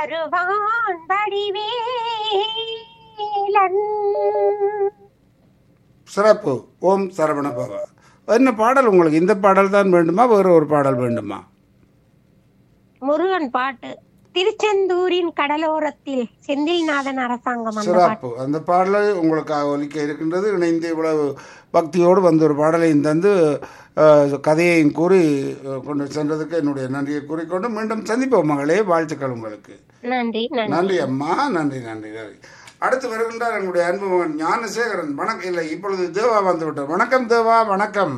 வருவான் வடிவேலன் சிறப்பு ஓம் சரவண பவ என்ன பாடல் உங்களுக்கு இந்த பாடல் தான் வேண்டுமா வேறு ஒரு பாடல் வேண்டுமா முருகன் பாட்டு திருச்செந்தூரின் கடலோரத்தில் செந்தில்நாதன் அரசாங்கம் அந்த பாட்டு சிறப்பு அந்த பாடலை உங்களுக்காக ஒலிக்க இருக்கின்றது இணைந்து இவ்வளவு பக்தியோடு வந்த ஒரு பாடலையும் தந்து அஹ், கதையையும் கூறி அஹ், கொண்டு சென்றதுக்கு என்னுடைய நன்றியை கூறிக்கொண்டு மீண்டும் சந்திப்போம் மகளே வாழ்த்துக்கள் உங்களுக்கு நன்றி நன்றி நன்றி அம்மா நன்றி நன்றி நன்றி அடுத்து வருகின்றார் எங்களுடைய அன்பு மகன் ஞானசேகரன் வணக்கம் இல்லை இப்பொழுது தேவா வந்து விட்டார் வணக்கம் தேவா வணக்கம்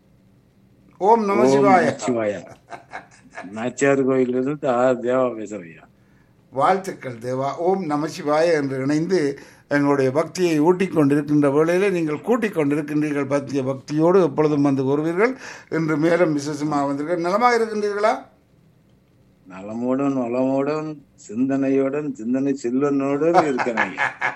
ஓம் நம சிவாய சிவாயா நாச்சியார் கோயிலிருந்து ஆர் தேவா பேசுறையா வாழ்த்துக்கள் தேவா ஓம் நம சிவாய என்று இணைந்து எங்களுடைய பக்தியை ஊட்டிக் கொண்டிருக்கின்ற வேளையிலே நீங்கள் கூட்டிக் கொண்டிருக்கின்றீர்கள் பக்திய பக்தியோடு எப்பொழுதும் வந்து வருவீர்கள் இன்று மேலும் விசேஷமாக வந்தீர்கள் நலமாக இருக்கின்றீர்களா நலமோடன் வளமோடன் சிந்தனையோடன் சிந்தனை செல்வனோடு இருக்கிறேன்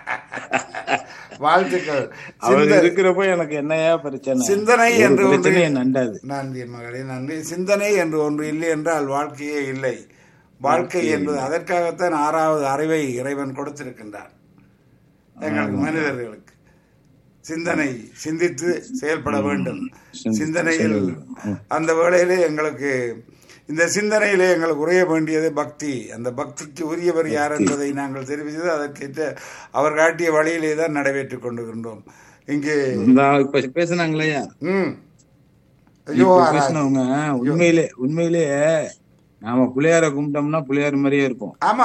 வாழ்த்துக்கள் அவர் சிந்த- இருக்கிறப்ப எனக்கு என்னையா பிரச்சனை சிந்தனை ஒரு என்று ஒன்று பிரச்சனையை நண்டாது நன்றி மகளே நன்றி சிந்தனை என்று ஒன்று இல்லை என்றால் வாழ்க்கையே இல்லை வாழ்க்கை என்பது அதற்காகத்தான் ஆறாவது அறிவை இறைவன் கொடுத்திருக்கின்றார் எங்களுக்கு மனிதர்களுக்கு சிந்தனை சிந்தித்து செயல்பட வேண்டும் சிந்தனையில் அந்த வேளையிலே எங்களுக்கு இந்த சிந்தனையிலே எங்களுக்கு உரைய வேண்டியது பக்தி அந்த பக்திக்கு உரியவர் யார் என்பதை நாங்கள் தெரிவித்தது அதற்கேற்ற அவர் காட்டிய வழியிலே தான் நடைபெற்றுக் கொண்டிருக்கின்றோம் இங்கே இந்த இப்ப பேசுனாங்களையா ம் ஐயோ இப்ப பேசினவங்க உண்மையிலே உண்மையிலே நாம புள்ளையார கும்பிட்டோம்னா புள்ளையார் மாதிரியே இருப்போம் ஆமா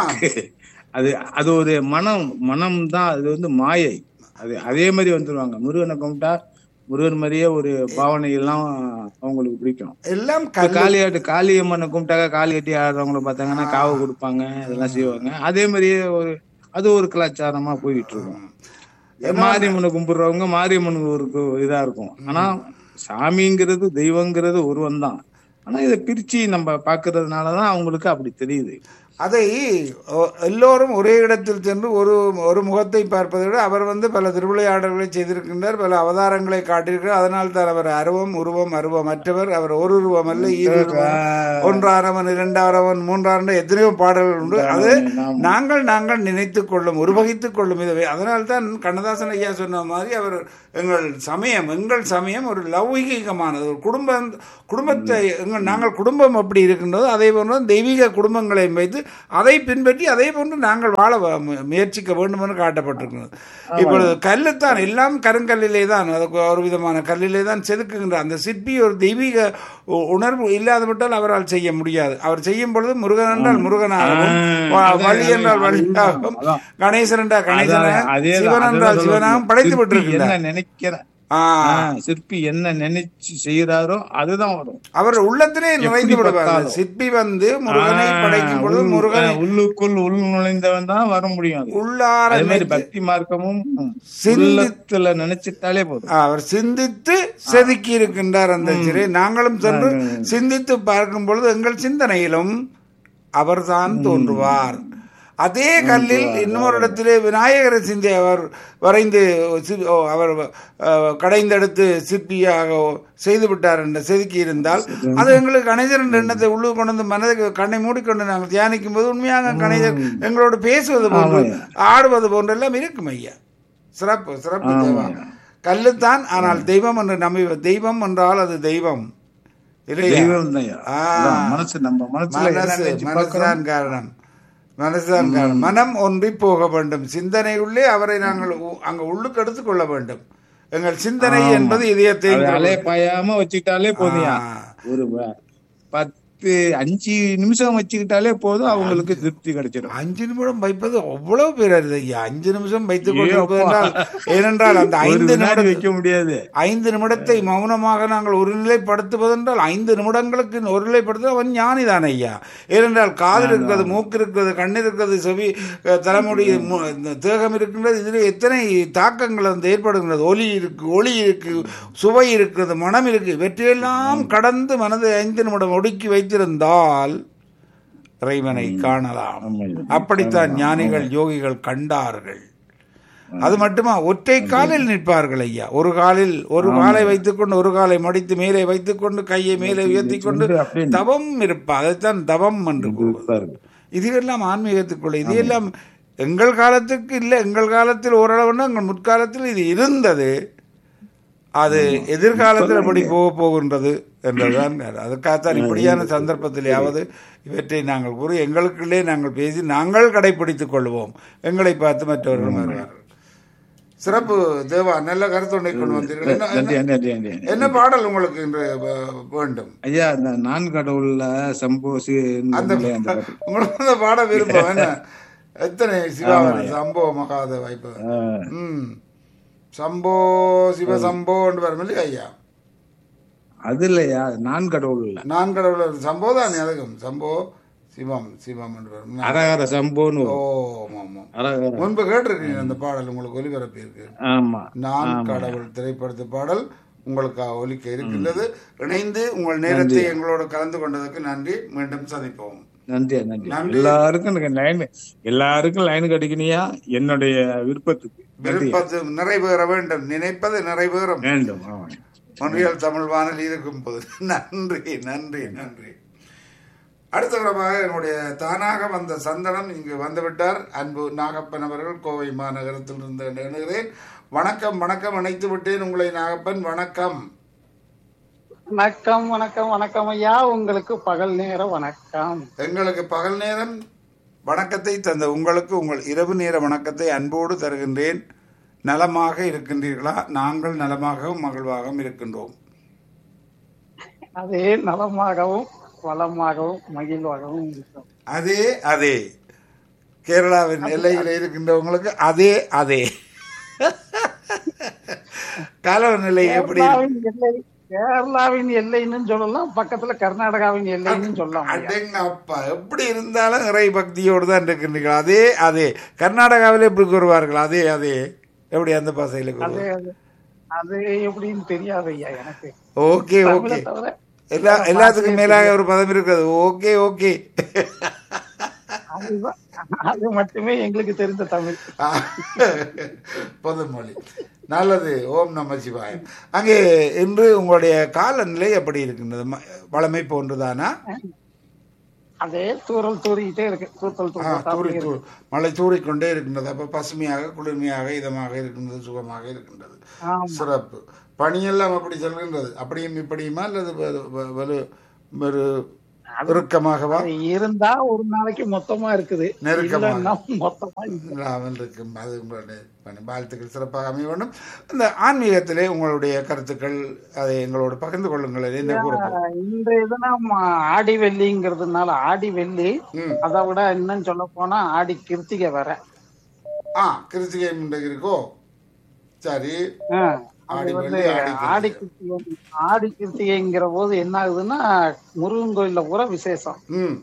அது அது ஒரு மனம் மனம் தான் அது வந்து மாயை அது அதே மாதிரி வந்துருவாங்க முருகனை கும்பிட்டா முருகன் மாதிரியே ஒரு பாவனை எல்லாம் அவங்களுக்கு பிடிக்கும் எல்லாம் இப்ப கல் காளியாட்டு காளியம்மனை கும்பிட்டாக்க காளி கட்டி ஆடுறவங்கள பார்த்தாங்கன்னா காவு கொடுப்பாங்க இதெல்லாம் செய்வாங்க அதே மாதிரியே ஒரு அது ஒரு கலாச்சாரமா போயிட்டு இருக்கும் மாரியம்மனை கும்பிடுறவங்க மாரியம்மனுக்கு ஒரு கு- இதா இருக்கும் ஆனா சாமிங்கிறது தெய்வங்கிறது ஒருவன் தான் ஆனா இதை பிரிச்சு நம்ம பாக்குறதுனாலதான் அவங்களுக்கு அப்படி தெரியுது அதை ஒ- எல்லோரும் ஒரே இடத்தில் சென்று ஒரு ஒரு முகத்தை பார்ப்பதை விட அவர் வந்து பல திருவிளையாடல்களை செய்திருக்கின்றார் பல அவதாரங்களை காட்டியிருக்கிறார் அதனால் தான் அவர் அருவம் உருவம் அருவமற்றவர் அவர் ஒரு உருவம் அல்ல இரு உருவம் ஒன்றானவன் இரண்டானவன் மூன்றான எத்தனையோ பாடல்கள் உண்டு அது நாங்கள் நாங்கள் நினைத்துக் கொள்ளும் உருவகித்துக் கொள்ளும் இதுவே அதனால் தான் கண்ணதாசன் ஐயா சொன்ன மாதிரி அவர் எங்கள் சமயம் எங்கள் சமயம் ஒரு லௌகிகமானது ஒரு குடும்பம் குடும்பத்தை எங்கள் நாங்கள் குடும்பம் எப்படி இருக்கின்றதோ அதே போன்று தெய்வீக குடும்பங்களையும் வைத்து அதை பின்பற்றி அதே போன்று நாங்கள் வாழ வ- மு- முயற்சிக்க வேண்டும் என்று காட்டப்பட்டிருக்கிறது இப்பொழுது கல்லுத்தான் எல்லாம் கருங்கல்லிலே தான் அது ஒரு விதமான கல்லிலே தான் செதுக்குகின்ற அந்த சிற்பி ஒரு தெய்வீக உ- உணர்வு இல்லாதவிட்டால் அவரால் செய்ய முடியாது அவர் செய்யும் பொழுது முருகன் என்றால் முருகனாகவும் வ- அதான், வள்ளி என்றால் அதான், வள்ளியாகவும் அதான். கணேசன் என்றால் கணேசனாகவும் அதே சிவன் என்றால் சிவனாகவும் படைத்து என்ன விட்டிருக்கிறார் நினைக்கிற ஆ, ஆ, சிற்பி என்ன நினைச்சு செய்யறாரோ அதுதான் வரும் அவர் உள்ளத்திலே நிறைந்து விடுவார் பார்த்தாலும். சிற்பி வந்து முருகனை ஆ, படைக்கும் பொழுது உள்- முருகனை ஆ, உள்ளுக்குள் உள் நுழைந்தவன் தான் வர முடியும் அது. உள்ளார அதே மாதிரி நினைத்து- பக்தி மார்க்கமும் சிந்தி- உள்ளத்துல நினைச்சிட்டாலே போதும் அவர் சிந்தித்து செதுக்கி இருக்கின்றார் அந்த சிறை நாங்களும் சென்று சிந்தித்து பார்க்கும் பொழுது எங்கள் சிந்தனையிலும் அவர்தான் தோன்றுவார் அதே கல்லில் இன்னொரு இடத்திலே விநாயகரை சிந்தி அவர் வரைந்து சி- ஓ, அவர் அஹ், கடைந்தெடுத்து சிற்பியாக செய்து விட்டார் என்று செதுக்கி இருந்தால் அது எங்களுக்கு கணேசர் என்ற எண்ணத்தை உள்ளு கொண்டு வந்து மனதை கண்ணை மூடிக்கொண்டு நாங்கள் தியானிக்கும் போது உண்மையாக கணேசர் எங்களோடு பேசுவது போன்று ஆடுவது போன்றெல்லாம் இருக்கும் ஐயா சிறப்பு சிறப்பு தேவா கல்லுத்தான் ஆனால் தெய்வம் என்று நம்பி தெய்வம் என்றால் அது தெய்வம் இல்லையா தெய்வம் தான் ஆ. மனசு நம்ம மனசுல என்ன மனசு நினைச்சு பார்க்கிறோம் மனசுதான் காரணம் மனசுதான் காரணம் மனம் ஒன்றி போக வேண்டும் சிந்தனையுள்ளே அவரை நாங்கள் உ- அங்க உள்ளுக்கு எடுத்துக் கொள்ள வேண்டும் எங்கள் சிந்தனை என்பது இதயத்தை அது அலைய பாயாம வச்சுக்கிட்டாலே போதும்யா ஆ. ஒரு ப- பத்து அஞ்சு நிமிஷம் வச்சுக்கிட்டாலே போதும் அவங்களுக்கு திருப்தி கிடைச்சிடும் அஞ்சு நிமிடம் வைப்பது அவ்வளவு பேர் அருது ஐயா அஞ்சு நிமிஷம் வைத்துக் ஐயோ, கொண்டிருப்பது என்றால் ஏனென்றால் அந்த ஒரு ஐந்து வினாடி நிமிடம் வைக்க முடியாது ஐந்து நிமிடத்தை மௌனமாக நாங்கள் ஒருநிலைப்படுத்துவதென்றால் ஐந்து நிமிடங்களுக்கு ஒருநிலைப்படுத்த அவன் ஞானிதான் ஐயா ஏனென்றால் காது இருக்கிறது மூக்கு இருக்கிறது கண் இருக்கிறது செவி அஹ், தலைமுடி மு- இந்த தேகம் இருக்கின்றது இதில் எத்தனை தாக்கங்கள் வந்து ஏற்படுகின்றது ஒலி இருக்கு ஒளி இருக்கு சுவை இருக்கிறது மனம் இருக்கு இவற்றையெல்லாம் கடந்து மனதை ஐந்து நிமிடம் ஒடுக்கி வைத்திருந்தால் இறைவனை காணலாம் ஆமாய்யா. அப்படித்தான் ஞானிகள் யோகிகள் கண்டார்கள் அது மட்டுமா ஒற்றை காலில் நிற்பார்கள் ஐயா ஒரு காலில் ஒரு காலை வைத்துக்கொண்டு ஒரு காலை மடித்து மேலே வைத்துக்கொண்டு கையை மேலே உயர்த்தி கொண்டு அப்படியே தவம் இருப்பா அதைத்தான் தவம் என்று கூறுவது இருப்பாரு. இது எல்லாம் ஆன்மீகத்துக்குள்ள இது எல்லாம் எங்கள் காலத்துக்கு இல்லை எங்கள் காலத்தில் ஓரளவுன்னா எங்கள் முற்காலத்தில் இது இருந்தது அது எதிர்காலத்தில் எப்படி போக போகின்றது என்றதுதான் அதுக்காகத்தான் இப்படியான சந்தர்ப்பத்திலேயாவது இவற்றை நாங்கள் கூறி எங்களுக்குள்ளே நாங்கள் பேசி நாங்கள் கடைபிடித்துக் கொள்வோம் எங்களை பார்த்து மற்றவர்கள் வருவார்கள் சிறப்பு தேவா நல்ல கருத்துணை கொண்டு வந்தீர்கள் என்ன- நன்றி என்ன- நன்றி நன்றி நன்றி. என்ன பாடல் உங்களுக்கு இன்று வ- வேண்டும் ஐயா இந்த நான் கடவுள்ல சம்போசி அந்த அந்த பாட்டு. உங்களுக்கு அந்த பாட விருப்பம் என்ன எத்தனை சிவாவன் சம்போ மகாத வாய்ப்பு ஆ, ம் சம்போ சிவ சம்போன்னு வரும் இல்லையா ஐயா அது இல்லையா நான் கடவுள் இல்ல நான் கடவுள் சம்போ தானே அதுக்கும் சம்போ சிவம் சிவம் என்று வரும் அரகர சம்போன்னு ஓ வரும். ஆமா ஆமா அரகர முன்பு கேட்டிருக்கீங்க அந்த பாடல் உங்களுக்கு ஒலிபரப்பி இருக்கு ஆமா நான் கடவுள் திரைப்படத்து பாடல் உங்களுக்காக ஒலிக்க இருக்கின்றது இணைந்து உங்கள் நேரத்தை எங்களோடு கலந்து கொண்டதற்கு நன்றி மீண்டும் சந்திப்போம் நன்றி நன்றி நன்றி. எல்லாருக்கும் எனக்கு லைன் எல்லாருக்கும் லைன் கிடைக்கணியா என்னுடைய விருப்பத்துக்கு நன்றி விருப்பத்து நிறைவேற வேண்டும் நினைப்பது நிறைவேறும் வேண்டும் ஆமா. மொழியல் தமிழ் வானொலி இருக்கும் போது நன்றி நன்றி நன்றி அடுத்த விடமாக என்னுடைய தானாக வந்த சந்தனம் இங்கு வந்துவிட்டார் அன்பு நாகப்பன் அவர்கள் கோவை மாநகரத்தில் இருந்து எண்ணுகிறேன் வணக்கம் வணக்கம் அணைத்து விட்டேன் உங்களை நாகப்பன் வணக்கம் வணக்கம் வணக்கம் வணக்கம் ஐயா உங்களுக்கு பகல் நேர வணக்கம் எங்களுக்கு பகல் நேரம் வணக்கத்தை தந்த உங்களுக்கு உங்கள் இரவு நேர வணக்கத்தை அன்போடு தருகின்றேன் நலமாக இருக்கின்றீர்களா நாங்கள் நலமாகவும் மகிழ்வாகவும் இருக்கின்றோம் அதே நலமாகவும் வளமாகவும் மகிழ்வாகவும் இருக்கும் அதே அதே கேரளாவின் எல்லையில் இருக்கின்றவங்களுக்கு அதே அதே காலநிலை எப்படி இருக்கு? கேரளாவின் எல்லை கேரளாவின் எல்லைன்னு சொல்லலாம் பக்கத்துல கர்நாடகாவின் எல்லைன்னு சொல்லலாம் ஐயா. அடேங்க அப்பா எப்படி இருந்தாலும் இறை பக்தியோடு தான் இருக்கின்றீர்கள் அதே அதே கர்நாடகாவில் எப்படி கூறுவார்கள் அதே அதே எப்படி அந்த பாசையில் அது கூறுவார்கள் அது- அது எப்படின்னு தெரியாது ஐயா எனக்கு ஓகே ஓகே தமிழை தவிர எல்லா எல்லாத்துக்கும் மேலாக ஒரு பதம் இருக்கிறது ஓகே ஓகே அதுதான் அது மட்டுமே எங்களுக்கு தெரிந்த தமிழ் பொதுமொழி நல்லது ஓம் நம சிவாயம் அங்கே இன்று உங்களுடைய காலநிலை எப்படி இருக்கின்றது ம- வளமை போன்றுதானா அதே தூரல் தூறிக்கிட்டே இருக்கு தூத்தல் ஆ, தூறி தூத்தல் தூ மழை தூறிக்கொண்டே இருக்கின்றது அப்ப பசுமையாக குளிர்மையாக இதமாக இருக்கின்றது சுகமாக இருக்கின்றது ஆமா. சிறப்பு பணியெல்லாம் அப்படி செல்கின்றது அப்படியும் இப்படியுமா அல்லது வெறு- வெ- வெறு- வெறு இறுக்கமாகவா அது இருந்தா ஒரு நாளைக்கு மொத்தமா இருக்குது நெருக்கமா. இல்லைன்னா மொத்தமா இல்லை. இல்லாமல் இருக்கும் அது உங்களுடைய பணி வாழ்த்துக்கள் சிறப்பாக அமைய வேண்டும் இந்த ஆன்மீகத்திலே உங்களுடைய கருத்துக்கள் அதை எங்களோடு பகிர்ந்து கொள்ளுங்கள் அது என்ன கூறப்படும் இன்றைய தினம் ஆடி வெள்ளிங்கிறதுனால ஆடி வெள்ளி ம். அதை விட இன்னும் சொல்ல போனா ஆடி கிருத்திகை வேற ஆ கிருத்திகை இன்றைக்கு இருக்கோ சரி ஆ, அது ஆடி வந்து வெள்ளி, ஆடி கிருத்திகை. ஆடி கிருத்திகை ஆடி கிருத்திகைங்கிற போது என்ன ஆகுதுன்னா முருகன் கோயில்ல பூரா விசேஷம் ம்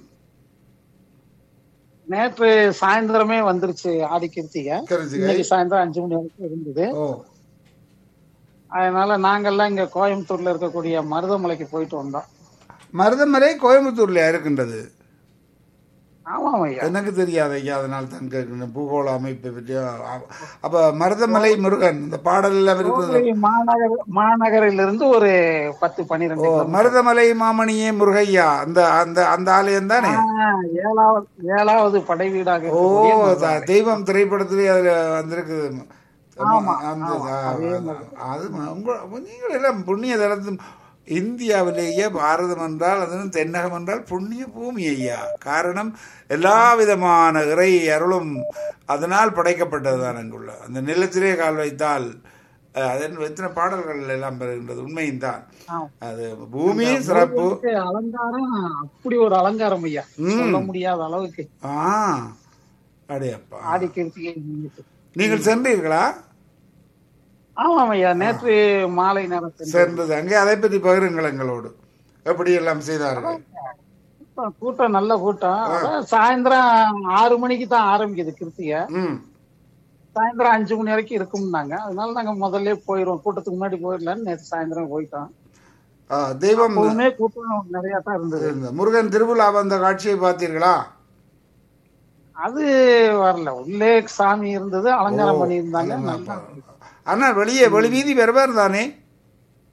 நேற்று சாயந்தரமே வந்துருச்சு ஆடி கிருத்திகை கிருத்திகை இன்னைக்கு சாயந்தரம் அஞ்சு மணி வரைக்கும் இருந்தது ஓ அதனால நாங்கெல்லாம் இங்க கோயம்புத்தூர்ல இருக்கக்கூடிய மருதமலைக்கு போயிட்டு வந்தோம் மருதமலை கோயம்புத்தூர்ல இருக்கின்றது ஆமாம் ஐயா எனக்கு தெரியாது ஐயா அதனால் தான் கேட்கிறேன் பூகோள அமைப்பை பற்றி அ- அப்ப மருதமலை முருகன் இந்த பாடல் எல்லாம் இருக்குது கோவை மாநகர் மாநகரிலிருந்து ஒரு பத்து ஓ பன்னிரெண்டு மருதமலை மாமணியே முருகையா அந்த அந்த அந்த ஆலயம் தானே ஆ, ஏழாவது ஏழாவது படை வீடாக ஓ இருக்கக்கூடிய மருதமலை. த- தெய்வம் திரைப்படத்திலே அதுல வந்திருக்குது ஆமா, அந்த ஆமா, ஆ, அதே அது ம- உங்க நீங்கள் எல்லாம் புண்ணிய தலத்து இந்தியாவிலேயே பாரதம் என்றால் அதுவும் தென்னகம் என்றால் புண்ணிய பூமி ஐயா காரணம் எல்லா விதமான இறை அருளும் அதனால் படைக்கப்பட்டதுதான் அங்குள்ள அந்த நிலத்திலே கால் வைத்தால் அஹ், அதன் எத்தனை பாடல்கள் எல்லாம் பெறுகின்றது உண்மையும் தான் ஆமா. அது பூமி சிறப்பு முருகனுக்கு அலங்காரம் அப்படி ஒரு அலங்காரம் ஐயா சொல்ல முடியாத அளவுக்கு ஆ அடையப்பா ஆடி கிருத்திகை முன்னிட்டு. நீங்கள் சென்றீர்களா ஆமாம் ஐயா நேற்று மாலை நேரத்தில் சென்றது அங்கே அதை பற்றி பகிருங்கள் எங்களோடு எப்படி எல்லாம் செய்தார்கள் கூட்டம், கூட்டம் நல்ல கூட்டம் அதான் சாயந்தரம் ஆறு மணிக்கு தான் ஆரம்பிக்குது கிருத்திகை ம் சாயந்தரம் அஞ்சு மணி வரைக்கும் இருக்கும்னாங்க அதனால நாங்க முதல்ல போயிடுவோம் கூட்டத்துக்கு முன்னாடி போயிடலான்னு நேற்று சாயந்தரம் போயிட்டோம் ஆ, தெய்வம் எப்பவுமே கூட்டம் நிறைய தான் இருந்தது இருந்த முருகன் திருவிழா வந்த காட்சியை பார்த்தீர்களா அது வரல உள்ளே சாமி இருந்தது அலங்காரம் பண்ணியிருந்தாங்க ஆமா, நல்லா அப்பா. ஆனா வெளியே வெளி வீதி வருவார் தானே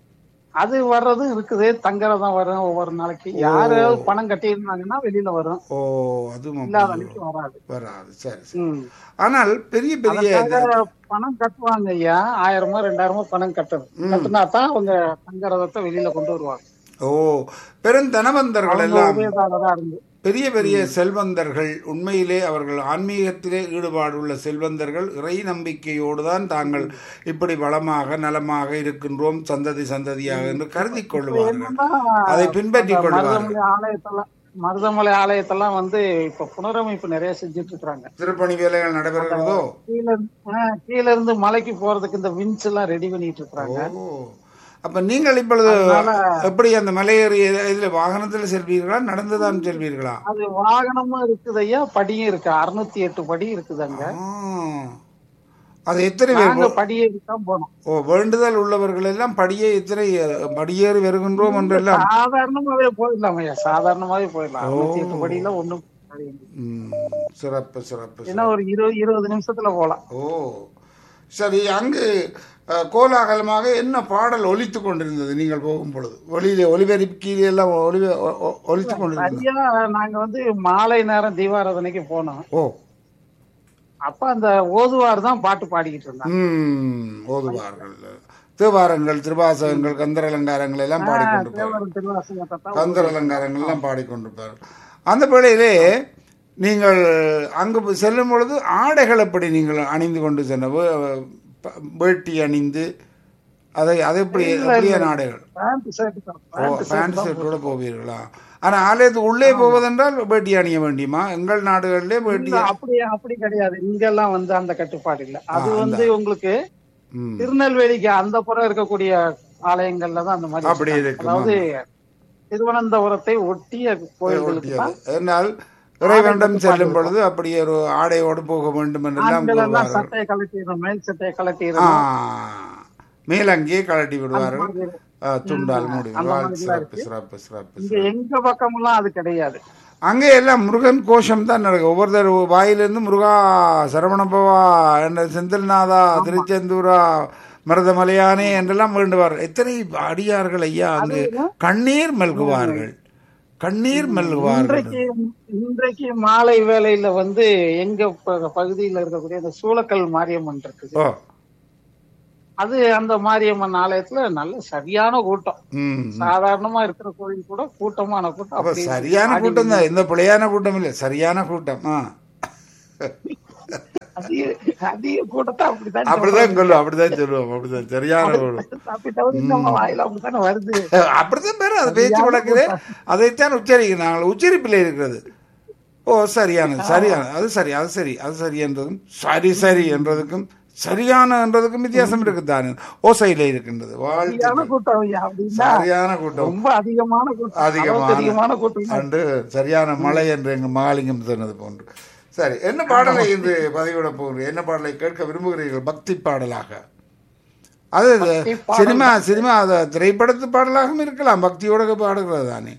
அது வர்றதும் இருக்குது தங்குறதும் வரும் ஒவ்வொரு நாளைக்கு யாராவது பணம் கட்டியிருந்தாங்கன்னா வெளியில வரும் ஓ அதுவும் இல்லாத அப்படி அன்னைக்கு வராது வராது சரி சரி ம். ஆனால் பெரிய பெரிய அதுக்காக பணம் கட்டுவாங்க ஐயா ஆயிரமோ ரெண்டாயிரமோ பணம் கட்டணும் கட்டினா தான் அவங்க தங்குறதத்தை வெளியில கொண்டு வருவாங்க ஓ பெருந்தனவந்தர்கள் அவங்க எல்லாம் உபயோகரா இருந்து பெரிய பெரிய செல்வந்தர்கள் உண்மையிலே அவர்கள் ஆன்மீகத்திலே ஈடுபாடுள்ள செல்வந்தர்கள் இறை நம்பிக்கையோடு தான் தாங்கள் இப்படி வளமாக நலமாக இருக்கின்றோம் சந்ததி சந்ததியாக என்று கருதி கொள்வார்கள் அதை பின்பற்றிக் கொள்வார்கள் மருதமலை ஆலயத்தெல்லாம் மருதமலை ஆலயத்தெல்லாம் வந்து இப்ப புனரமைப்பு நிறைய செஞ்சுட்டு இருக்காங்க திருப்பணி வேலைகள் நடைபெறுகிறதோ கீழ இருந்து- ஆ, கீழ இருந்து மலைக்கு போறதுக்கு இந்த வின்ஸ் எல்லாம் ரெடி பண்ணிட்டு இருக்காங்க ஓ அப்ப நீங்கள் இப்பொழுது எப்படி அந்த மலையேறி இதுல வாகனத்தில் செல்வீர்களா நடந்துதான் செல்வீர்களா அது வாகனமும் இருக்குது ஐயா படியும் இருக்கு அறுநூத்தி எட்டு படி இருக்குது அங்க ஆ. அது எத்தனை பேர் நாங்க படியேறி தான் போனோம் ஓ வேண்டுதல் உள்ளவர்கள் எல்லாம் படியே இத்தனை படியேறி வருகின்றோம் என்றெல்லாம் சாதாரணமாவே போயிடலாம் ஐயா சாதாரணமாவே போயிடலாம் அறுநூத்தி எட்டு படியில ஒண்ணும் ம், சிறப்பு சிறப்பு ஏன்னா ஒரு இருபது இருபது நிமிஷத்துல போலாம் ஓ சரி அங்கு அஹ், கோலாகலமாக என்ன பாடல் ஒலித்துக் கொண்டிருந்தது நீங்கள் போகும் பொழுது ஒளியிலே ஒலிபெருக்கியிலே எல்லாம் ஒளி ஒலித்து கொண்டிருந்தது சரியா நாங்க வந்து மாலை நேரம் தீபாராதனைக்கு போனோம் ஓ அப்ப அந்த ஓதுவார் தான் பாட்டு பாடிக்கிட்டு இருந்தாங்க ம் ஓதுவார்கள் தேவாரங்கள் திருவாசகங்கள் கந்தர் அலங்காரங்கள் எல்லாம் பாடிக்கொண்டிருப்பார்கள் தேவரும் திருவாசகத்தை தான் கந்தர் அலங்காரங்கள் எல்லாம் பாடிக்கொண்டிருப்பார்கள் அந்த வேளையிலே நீங்கள் அங்கு செல்லும் பொழுது ஆடைகள் எப்படி நீங்கள் அணிந்து கொண்டு சென்ற வே- ப- வேட்டி அணிந்து அதை அது எப்படி எப்படியான ஆடைகள் பேண்ட் ஷர்ட் தான் ஓ பேண்ட் ஷர்ட்டோட போவீர்களா ஆனா ஆலயத்துக்கு உள்ளே போவதென்றால் வேட்டி அணிய வேண்டியமா எங்கள் நாடுகளிலே வேட்டி இல்ல, அப்படி அப்படி கிடையாது இங்கெல்லாம் வந்து அந்த கட்டுப்பாடு இல்ல அது வந்து உங்களுக்கு ம். திருநெல்வேலிக்கு அந்த புறம் இருக்கக்கூடிய ஆலயங்கள்ல தான் அந்த மாதிரி அப்படி வச்சிருக்காங்க. இருக்குமா? அதாவது திருவனந்தபுரத்தை ஒட்டிய கோயில்களுக்கு ஒட்டியது தான் என்னால் இறைவனிடம் செல்லும் பொழுது அப்படி ஒரு ஆடையோடு போக வேண்டும் என்றெல்லாம் ஆண்கள் எல்லாம் கூறுவார்கள் சட்டையை கலட்டிடணும் மேல் சட்டையை ஆ, கலட்டிடணும் மேலங்கியே கழட்டி விடுவார்கள் மாதிரி ஆ, துண்டால் மூடி அந்த விடுவார்கள். மாதிரிலாம் சிறப்பு சிறப்பு சிறப்பு இங்க எங்க பக்கமெல்லாம் அது கிடையாது அங்கே எல்லாம் முருகன் கோஷம் தான் நடக்கும் ஒவ்வொருத்தர் வாயிலிருந்து முருகா சரவணபவா என்ற செந்தில்நாதா திருச்செந்தூரா மருதமலையானே என்றெல்லாம் வேண்டுவார் எத்தனை அடியார்கள் ஐயா அங்கு கண்ணீர் மல்குவார்கள் கண்ணீர் மல்குவார்கள் இன்றைக்கு இன்றைக்கு மாலை வேளையில வந்து எங்க ப- பகுதியில இருக்கக்கூடிய அந்த சூளக்கல் மாரியம்மன் இருக்குது ஓ அது அந்த மாரியம்மன் ஆலயத்துல நல்ல சரியான கூட்டம் ம் சாதாரணமா இருக்கிற கோயில் கூட கூட்டமான கூட்டம் அப்ப அப்படி சரியான கூட்டம் தான் எந்த பிழையான கூட்டம் இல்லை சரியான கூட்டம் ஆ அதிக அதிக கூட்டத்தை அப்படித்தான் அப்படிதான் சொல்லுவோம் அப்படிதான் சொல்லுவோம் அப்படிதான் சரியான கூட்டம் சாப்பிட்டவங்க நம்ம வாயில அப்படித்தானே வருது அப்படித்தான் பேரு அது பேச்சு வழக்குது அதைத்தான் உச்சரிக்கிறோம் நாங்கள் உச்சரிப்பில் இருக்கிறது ஓ சரியானது சரியானது அது சரி அது சரி அது சரி என்றதும் சரி சரி என்றதுக்கும் சரியான என்றதுக்கும் வித்தியாசம் இருக்குதானே ஓசையில இருக்கின்றது சரியான வாழ்த்து கூட்டம் ஐயா அப்படின்னா சரியான கூட்டம் ரொம்ப அதிகமான கூட்டம் அதிகமான அளவுக்கு அதிகமான கூட்டம் அன்று சரியான மழை என்று எங்கள் மகாலிங்கம் சொன்னது போன்று சரி என்ன பாடலை இன்று பதிவிட போகிறீர்கள் என்ன பாடலை கேட்க விரும்புகிறீர்கள் பக்தி பாடலாக அது பக்தி பாடல். சினிமா சினிமா அது திரைப்படத்து பாடலாகவும் இருக்கலாம் பக்தியோட பாடுகிறது தானே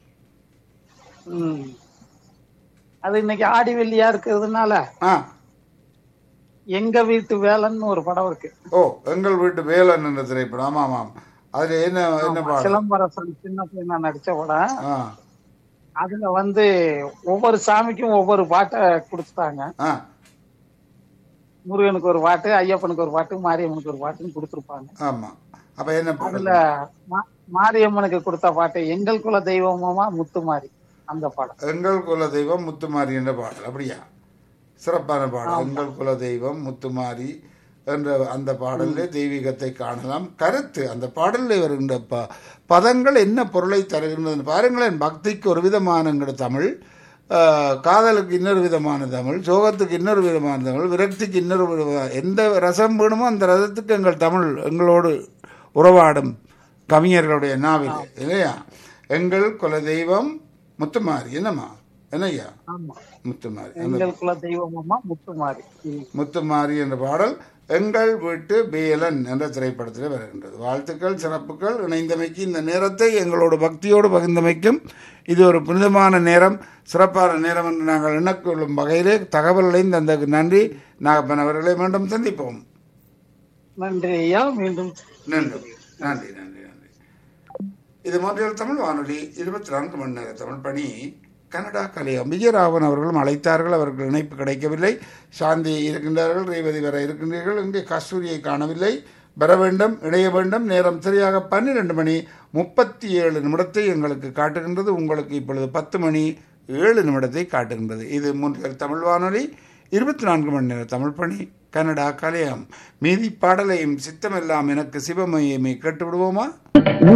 ம். அது இன்னைக்கு ஆடி வெள்ளியா இருக்கிறதுனால ஆ எங்க வீட்டு வேலைன்னு ஒரு படம் இருக்கு ஓ எங்கள் வீட்டு வேலன் என்ற திரைப்படம் ஆமாம் ஆமாம் அதுல என்ன என்ன பாடல் சிலம்பரசன் சின்ன பையனா நடிச்ச படம் ஆ அதுல வந்து ஒவ்வொரு சாமிக்கும் ஒவ்வொரு பாட்டை கொடுத்துட்டாங்க ஆ முருகனுக்கு ஒரு பாட்டு ஐயப்பனுக்கு ஒரு பாட்டு மாரியம்மனுக்கு ஒரு பாட்டுன்னு கொடுத்துருப்பாங்க ஆமா அப்ப என்ன பாடல் அதுல மா- மாரியம்மனுக்கு கொடுத்த பாட்டு எங்கள் குல தெய்வமாமா முத்துமாரி அந்த பாடம் எங்கள் குல தெய்வம் முத்துமாரி என்ற பாடல் அப்படியா சிறப்பான பாடல் எங்கள் குல தெய்வம் முத்துமாரி என்ற அந்த பாடலில் தெய்வீகத்தை காணலாம் கருத்து அந்த பாடலில் வருகின்ற ப பதங்கள் என்ன பொருளை தருகின்றது பாருங்களேன் பக்திக்கு ஒரு விதமான எங்களோட தமிழ் ஆஹ், காதலுக்கு இன்னொரு விதமான தமிழ் சோகத்துக்கு இன்னொரு விதமான தமிழ் விரக்திக்கு இன்னொரு விதமான எந்த ரசம் வேணுமோ அந்த ரசத்துக்கு எங்கள் தமிழ் எங்களோடு உறவாடும் கவிஞர்களுடைய நாவில் இல்லையா எங்கள் குலதெய்வம் முத்துமாரி என்னம்மா என்னய்யா ஆமா முத்துமாரி அந்த எங்கள் குல தெய்வமாமா முத்துமாரி ம். முத்துமாரி என்ற பாடல் எங்கள் வீட்டு பேலன் என்ற திரைப்படத்தில் வருகின்றது வாழ்த்துக்கள் சிறப்புகள் இணைந்தமைக்கு இந்த நேரத்தை எங்களோட பக்தியோடு பகிர்ந்தமைக்கும் இது ஒரு புனிதமான நேரம் சிறப்பான நேரம் என்று நாங்கள் எண்ணக்கொள்ளும் வகையிலே தகவல்களையும் தந்ததுக்கு நன்றி நாகப்பன் அவர்களை மீண்டும் சந்திப்போம் நன்றி ஐயா மீண்டும் நன்றி நன்றி நன்றி நன்றி இது மொன்றியல் தமிழ் வானொலி இருபத்தி நான்கு மணி நேர தமிழ் பணி கனடா கலையம் விஜயராவன் அவர்களும் அழைத்தார்கள் அவர்கள் இணைப்பு கிடைக்கவில்லை சாந்தி இருக்கின்றார்கள் ரேவதி வர இருக்கின்றீர்கள் இங்கே கஸ்தூரியை காணவில்லை வர வேண்டும் இணைய வேண்டும் நேரம் சரியாக பன்னிரண்டு மணி முப்பத்தி ஏழு நிமிடத்தை எங்களுக்கு காட்டுகின்றது உங்களுக்கு இப்பொழுது பத்து மணி ஏழு நிமிடத்தை காட்டுகின்றது இது மூன்று தமிழ் வானொலி இருபத்தி நான்கு மணி நேர தமிழ் பணி கனடா கலையம் மீதி பாடலையும் சித்தமெல்லாம் எனக்கு சிவமயமே கேட்டு விடுவோமா